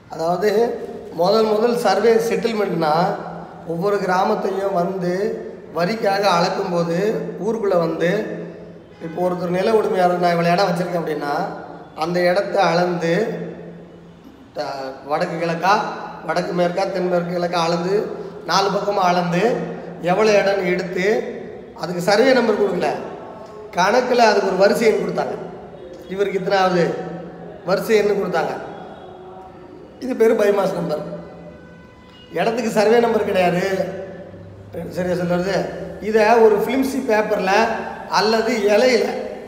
அதாவது முதல் முதல் சர்வே செட்டில்மெண்ட்னா ஒவ்வொரு கிராமத்தையும் வந்து வரிக்காக அளக்கும்போது ஊருக்குள்ளே வந்து இப்போ ஒருத்தர் நில உரிமையாளர் நான் இவ்வளோ இடம் வச்சுருக்கேன் அப்படின்னா அந்த இடத்த அளந்து த- வடக்கு கிழக்கா வடக்கு மேற்கா தென்மேற்கு கிழக்கா அளந்து நாலு பக்கமாக அளந்து எவ்வளோ இடம்னு எடுத்து அதுக்கு சர்வே நம்பர் கொடுக்கல கணக்கில் அதுக்கு ஒரு வரிசை எண் கொடுத்தாங்க இவருக்கு இத்தனாவது வரிசை எண்ணு கொடுத்தாங்க இது பேர் பைமாஸ் நம்பர் இடத்துக்கு சர்வே நம்பர் கிடையாது சரியா சொல்றது இதை ஒரு ஃபிலிம்சி பேப்பரில் அல்லது இலையில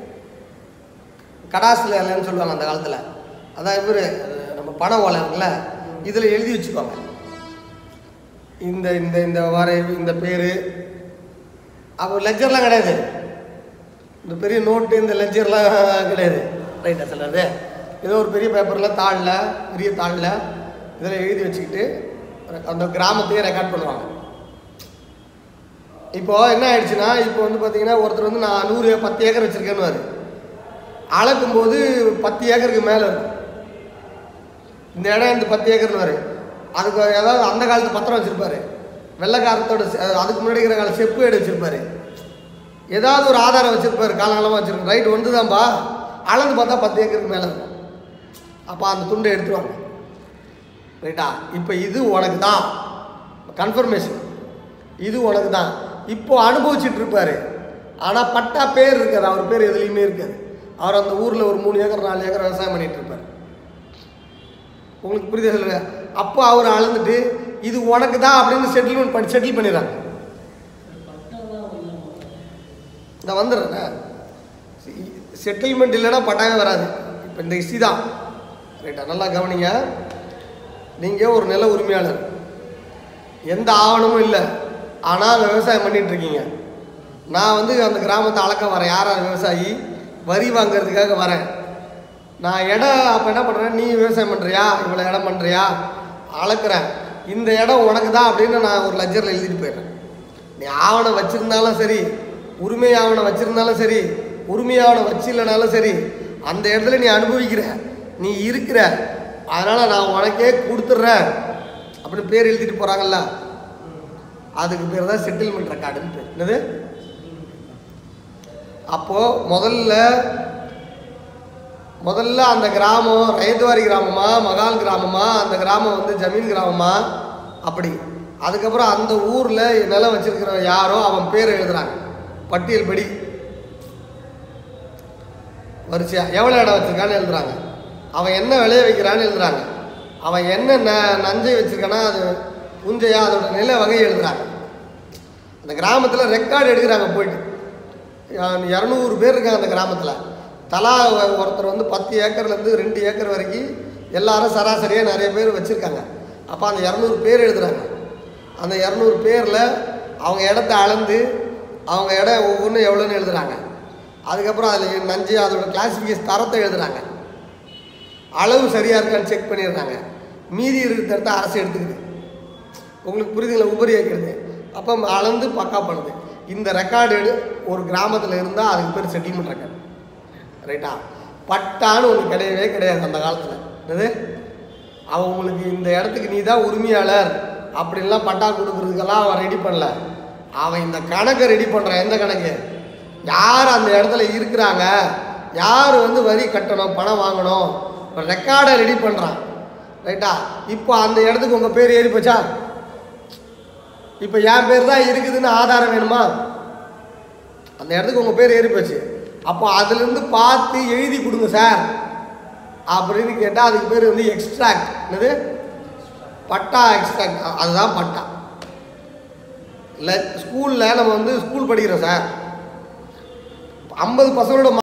கடாசில் இலைன்னு சொல்லுவாங்க அந்த காலத்தில் அதான் இவர் நம்ம பணம் ஓலை இருக்குல்ல இதில் எழுதி வச்சுக்கோங்க இந்த இந்த இந்த வரை இந்த பேர் அப்போ லெஜர்லாம் கிடையாது இந்த பெரிய நோட்டு இந்த லெஜர்லாம் கிடையாது ரைட்டா சொல்லுறது ஏதோ ஒரு பெரிய பேப்பரில் தாளில் பெரிய தாளில் இதில் எழுதி வச்சுக்கிட்டு அந்த கிராமத்தையே ரெக்கார்ட் பண்ணுவாங்க இப்போ என்ன ஆயிடுச்சுன்னா இப்போ வந்து பார்த்தீங்கன்னா ஒருத்தர் வந்து நான் நூறு பத்து ஏக்கர் வச்சுருக்கேன்னு அளக்கும்போது பத்து ஏக்கருக்கு மேலே இருக்கும் இந்த இடம் இந்த பத்து ஏக்கர்னு வரும் அதுக்கு ஏதாவது அந்த காலத்து பத்திரம் வச்சுருப்பாரு வெள்ளைக்காரத்தோட செ- அதுக்கு முன்னாடி இருக்கிற கால செப்பு ஏடு வச்சுருப்பாரு ஏதாவது ஒரு ஆதாரம் வச்சுருப்பாரு காலகாலமாக வச்சுருப்பாரு ரைட் ஒன்று தான்ப்பா அளந்து பார்த்தா பத்து ஏக்கருக்கு மேலே இருக்கும் அப்போ அந்த துண்டை எடுத்துருவாங்க ரைட்டா இப்போ இது உனக்கு தான் கன்ஃபர்மேஷன் இது உனக்கு தான் இப்போ அனுபவிச்சுட்டு இருப்பாரு ஆனால் பட்டா பேர் இருக்காது அவர் பேர் எதுலேயுமே இருக்காது அவர் அந்த ஊரில் ஒரு மூணு ஏக்கர் நாலு ஏக்கர் விவசாயம் பண்ணிட்டு இருப்பார் உங்களுக்கு புரியுதா சொல்லுங்க அப்போ அவர் அளந்துட்டு இது உனக்கு தான் அப்படின்னு செட்டில்மெண்ட் பண்ணி செட்டில் பண்ணிடுறாங்க இந்த வந்துடுறேன் செட்டில்மெண்ட் இல்லைன்னா பட்டாவே வராது இப்போ இந்த ஹிஸ்ட்ரி தான் ரைட்டா நல்லா கவனிங்க நீங்கள் ஒரு நில உரிமையாளர் எந்த ஆவணமும் இல்லை ஆனால் விவசாயம் பண்ணிட்டு இருக்கீங்க நான் வந்து அந்த கிராமத்தை அளக்க வரேன் யார் யார் விவசாயி வரி வாங்குறதுக்காக வரேன் நான் இடம் அப்போ என்ன பண்ணுறேன் நீ விவசாயம் பண்ணுறியா இவ்வளோ இடம் பண்ணுறியா அளக்குறேன் இந்த இடம் உனக்கு தான் அப்படின்னு நான் ஒரு லெஜரில் எழுதிட்டு போயிடுறேன் நீ ஆவணம் வச்சுருந்தாலும் சரி உரிமை ஆவணம் வச்சுருந்தாலும் சரி உரிமை ஆவணம் வச்சில்லனாலும் சரி அந்த இடத்துல நீ அனுபவிக்கிற நீ இருக்கிற அதனால் நான் உனக்கே கொடுத்துட்றேன் அப்படின்னு பேர் எழுதிட்டு போகிறாங்கல்ல அதுக்கு பேர் தான் செட்டில்மெண்ட் ரெக்கார்டுன்னு பேர் என்னது அப்போது முதல்ல முதல்ல அந்த கிராமம் ரைதுவாரி கிராமமா மகால் கிராமமா அந்த கிராமம் வந்து ஜமீன் கிராமமா அப்படி அதுக்கப்புறம் அந்த ஊரில் நிலம் வச்சிருக்கிற யாரோ அவன் பேர் எழுதுறாங்க பட்டியல் படி வரிசையா எவ்வளோ இடம் வச்சிருக்கான்னு எழுதுறாங்க அவன் என்ன விளைய வைக்கிறான்னு எழுதுறாங்க அவன் என்ன ந நஞ்சை வச்சிருக்கானா அது புஞ்சையா அதோட நில வகை எழுதுறாங்க அந்த கிராமத்தில் ரெக்கார்டு எடுக்கிறாங்க போயிட்டு இரநூறு பேர் இருக்காங்க அந்த கிராமத்தில் தலா ஒ- ஒருத்தர் வந்து பத்து ஏக்கர்லேருந்து ரெண்டு ஏக்கர் வரைக்கும் எல்லாரும் சராசரியாக நிறைய பேர் வச்சுருக்காங்க அப்போ அந்த இரநூறு பேர் எழுதுறாங்க அந்த இரநூறு பேரில் அவங்க இடத்த அளந்து அவங்க இடம் ஒவ்வொன்றும் எவ்வளோன்னு எழுதுறாங்க அதுக்கப்புறம் அதில் நஞ்சு அதோட கிளாசிஃபிகேஷன் தரத்தை எழுதுறாங்க அளவு சரியாக இருக்கான்னு செக் பண்ணிடுறாங்க மீதி இருக்கிற இடத்த அரசு எடுத்துக்குது உங்களுக்கு புரியுதுங்களா உபரி ஆக்கிறது அப்போ அளந்து பக்கா பண்ணுது இந்த ரெக்கார்டு எடு ஒரு கிராமத்தில் இருந்தால் அதுக்கு பேர் செட்டில்மெண்ட் ரெக்கார்டு ரைட்டா பட்டான்னு ஒன்று கிடையவே கிடையாது அந்த காலத்தில் என்னது அவன் உங்களுக்கு இந்த இடத்துக்கு நீ தான் உரிமையாளர் அப்படின்லாம் பட்டா கொடுக்குறதுக்கெல்லாம் அவன் ரெடி பண்ணல அவன் இந்த கணக்கை ரெடி பண்ணுறான் எந்த கணக்கு யார் அந்த இடத்துல இருக்கிறாங்க யார் வந்து வரி கட்டணும் பணம் வாங்கணும் ரெக்கார்டை ரெடி பண்ணுறான் ரைட்டா இப்போ அந்த இடத்துக்கு உங்கள் பேர் ஏறி போச்சா இப்போ என் பேர் தான் இருக்குதுன்னு ஆதாரம் வேணுமா அந்த இடத்துக்கு உங்கள் பேர் ஏறி போச்சு அப்போ அதுலேருந்து பார்த்து எழுதி கொடுங்க சார் அப்படின்னு கேட்டால் அதுக்கு பேர் வந்து எக்ஸ்ட்ராக்ட் என்னது பட்டா எக்ஸ்ட்ராக்ட் அதுதான் பட்டா இல்லை ஸ்கூலில் நம்ம வந்து ஸ்கூல் படிக்கிறோம் சார் ஐம்பது பசங்களோட